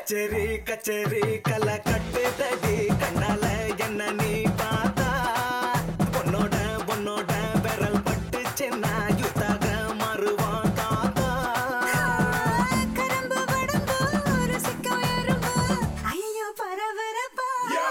கச்சேரி கச்சேரி கலை கட்டுதடி கண்ணால என்ன நீ பார்த்தா பொண்ணோட பொண்ணோட விரல் பட்டுச்சுன்னா யுத்தாக மாறுவான் தாத்தா கரும்பு வடம்பு ரசிக்கும் எறும்பு ஐயோ பரபரப்பா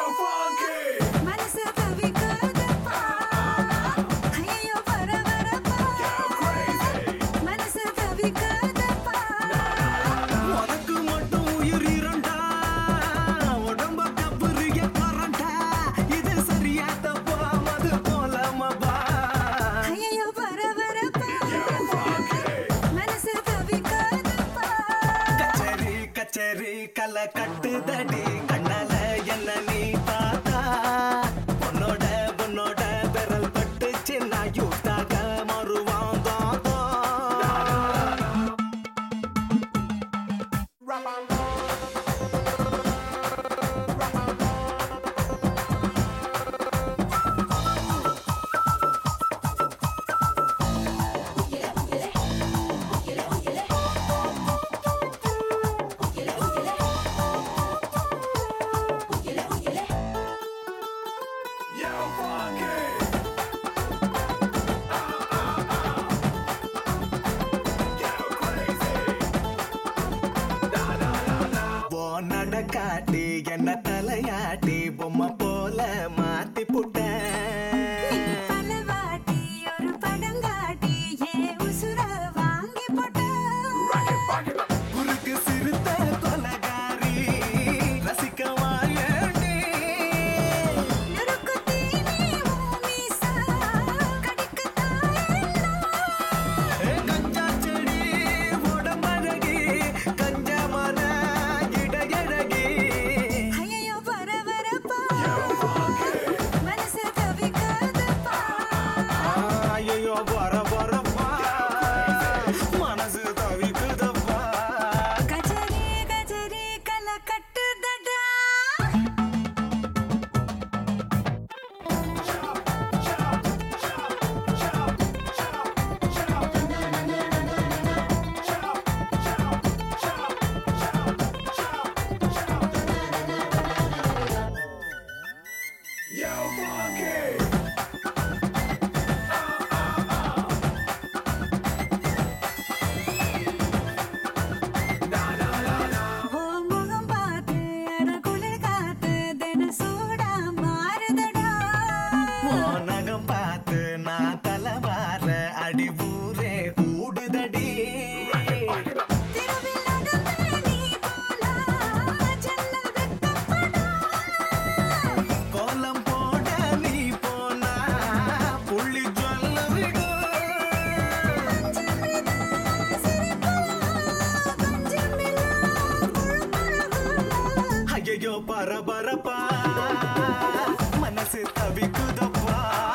மனசு தவிக்காதப்பா ஐயோ பரபரப்பா மனசு தவிக்காதப்பா உனக்கு மட்டும் உயிர் இரண்டா உடம்ப கப்புரிய கரண்டா இது சரியா தப்பா மது போலமபா ஐயோ பரபரப்பா மனசு தவிக்காதப்பா கச்சேரி கச்சேரி கலை கட்டுதடி கண்ணால என்ன நீ பார்த்தா பொண்ணோட பொண்ணோட விரல் பட்டுச்சு நான் யூத்தாக மாறுவான் தாத்தா ஓ நடக்காட்டி என்ன தலையாட்டி பொம்மை போல மாத்தி புட்ட பலவாட்டி ஒரு படங்காட்டி ஏ உசுர வாங்கி போட்ட குறுக்கு சிறுத்த கொலகாரி ரசிக்க வாயண்டி நெருக்கு தீனி மூமிசா கடிக்க தாயல்லா கஞ்சா செடி உடம்பழகி கஞ்ச மர இடையழகி ஐயோ பரபரப்பா மனசு தவிக்காதப்பா ஐயோ வர வரப்பா மனசு தவிக்குதப்பா கஜரி கஜரி கல கட்டுதடா ஓ முகம் பார்த்து அட குளிர் காத்து தின சூடா மாறுதடா நகம் பார்த்து நான் தலைவார அடி ஊரே கூடுதடி திருவில் நடந்த நீ போலா ஜன்னல் வெக்கப்படா கோலம் போட நீ போனா புள்ளி சொல்ல விடும் ஐயோ பரபரப்பா மனசு தவிக்குதப்பா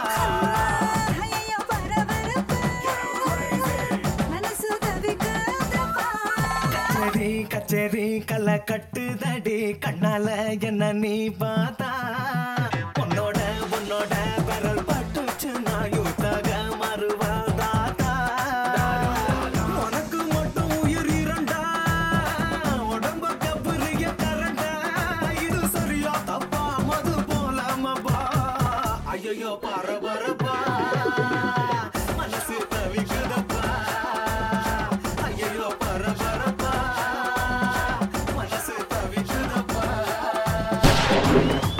கச்சேரி கச்சேரி கலை கட்டுதடி கண்ணால என்ன நீ பார்த்தா உன்னோட உன்னோட விரல் பட்டுச்சு நான் யூத்தாக மாறுவா தாத்தா உனக்கு மட்டும் உயிர் இரண்டா உடம்ப கப்புரிய கரண்டா இது சரியா தப்பா மது போலாமப்பா ஐயோ பரபரப்பா மனசு தவிக்குதப்பா ஐயோ பரபரப்பா மனசு தவிக்குதப்பா